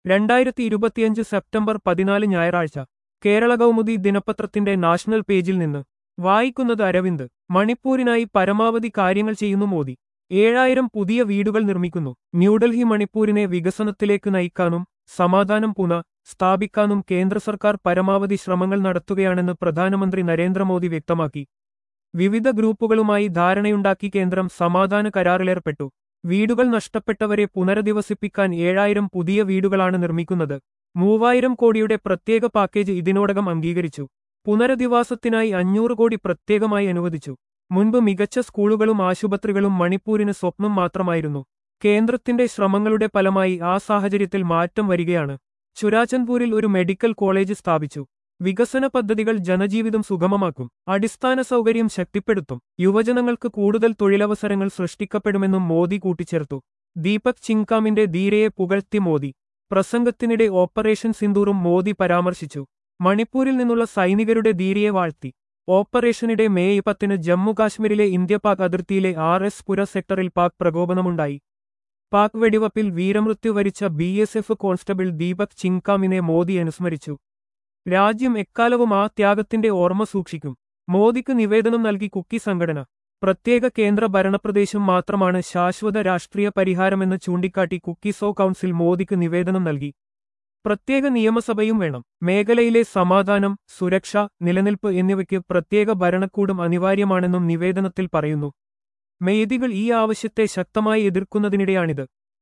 രണ്ടായിരത്തി ഇരുപത്തിയഞ്ച് സെപ്റ്റംബർ പതിനാല് ഞായറാഴ്ച കേരള കൗമുദി ദിനപത്രത്തിന്റെ നാഷണൽ പേജിൽ നിന്ന് വായിക്കുന്നത് അരവിന്ദ് മണിപ്പൂരിനായി പരമാവധി കാര്യങ്ങൾ ചെയ്യുന്നു മോദി ഏഴായിരം പുതിയ വീടുകൾ നിർമ്മിക്കുന്നു ന്യൂഡൽഹി മണിപ്പൂരിനെ വികസനത്തിലേക്ക് നയിക്കാനും സമാധാനം പുന സ്ഥാപിക്കാനും കേന്ദ്ര സർക്കാർ പരമാവധി ശ്രമങ്ങൾ നടത്തുകയാണെന്ന് പ്രധാനമന്ത്രി നരേന്ദ്രമോദി വ്യക്തമാക്കി വിവിധ ഗ്രൂപ്പുകളുമായി ധാരണയുണ്ടാക്കി കേന്ദ്രം സമാധാന കരാറിലേർപ്പെട്ടു വീടുകൾ നഷ്ടപ്പെട്ടവരെ പുനരധിവസിപ്പിക്കാൻ ഏഴായിരം പുതിയ വീടുകളാണ് നിർമ്മിക്കുന്നത് മൂവായിരം കോടിയുടെ പ്രത്യേക പാക്കേജ് ഇതിനോടകം അംഗീകരിച്ചു പുനരധിവാസത്തിനായി അഞ്ഞൂറ് കോടി പ്രത്യേകമായി അനുവദിച്ചു മുൻപ് മികച്ച സ്കൂളുകളും ആശുപത്രികളും മണിപ്പൂരിന് സ്വപ്നം മാത്രമായിരുന്നു കേന്ദ്രത്തിന്റെ ശ്രമങ്ങളുടെ ഫലമായി ആ സാഹചര്യത്തിൽ മാറ്റം വരികയാണ് ചുരാചന്ദ്പൂരിൽ ഒരു മെഡിക്കൽ കോളേജ് സ്ഥാപിച്ചു വികസന പദ്ധതികൾ ജനജീവിതം സുഗമമാക്കും അടിസ്ഥാന സൗകര്യം ശക്തിപ്പെടുത്തും യുവജനങ്ങൾക്ക് കൂടുതൽ തൊഴിലവസരങ്ങൾ സൃഷ്ടിക്കപ്പെടുമെന്നും മോദി കൂട്ടിച്ചേർത്തു ദീപക് ചിങ്കാമിന്റെ ധീരയെ പുകഴ്ത്തി മോദി പ്രസംഗത്തിനിടെ ഓപ്പറേഷൻ സിന്ദൂറും മോദി പരാമർശിച്ചു മണിപ്പൂരിൽ നിന്നുള്ള സൈനികരുടെ ധീരയെ വാഴ്ത്തി ഓപ്പറേഷനിടെ മെയ് പത്തിന് ജമ്മു കാശ്മീരിലെ ഇന്ത്യ പാക് അതിർത്തിയിലെ ആർ എസ് പുര സെക്ടറിൽ പാക് പ്രകോപനമുണ്ടായി പാക് വെടിവപ്പിൽ വീരമൃത്യു വരിച്ച B S F constable Deepak ചിങ്കാമിനെ മോദി അനുസ്മരിച്ചു രാജ്യം എക്കാലവും ആ ത്യാഗത്തിന്റെ ഓർമ്മ സൂക്ഷിക്കും മോദിക്ക് നിവേദനം നൽകി കുക്കി സംഘടന പ്രത്യേക കേന്ദ്ര ഭരണപ്രദേശം മാത്രമാണ് ശാശ്വത രാഷ്ട്രീയ പരിഹാരമെന്ന് ചൂണ്ടിക്കാട്ടി കുക്കിസോ കൗൺസിൽ മോദിക്ക് നിവേദനം നൽകി പ്രത്യേക നിയമസഭയും വേണം മേഖലയിലെ സമാധാനം സുരക്ഷ നിലനിൽപ്പ് എന്നിവയ്ക്ക് പ്രത്യേക ഭരണക്കൂടും അനിവാര്യമാണെന്നും നിവേദനത്തിൽ പറയുന്നു മെയ്തികൾ ഈ ആവശ്യത്തെ ശക്തമായി എതിർക്കുന്നതിനിടെയാണിത്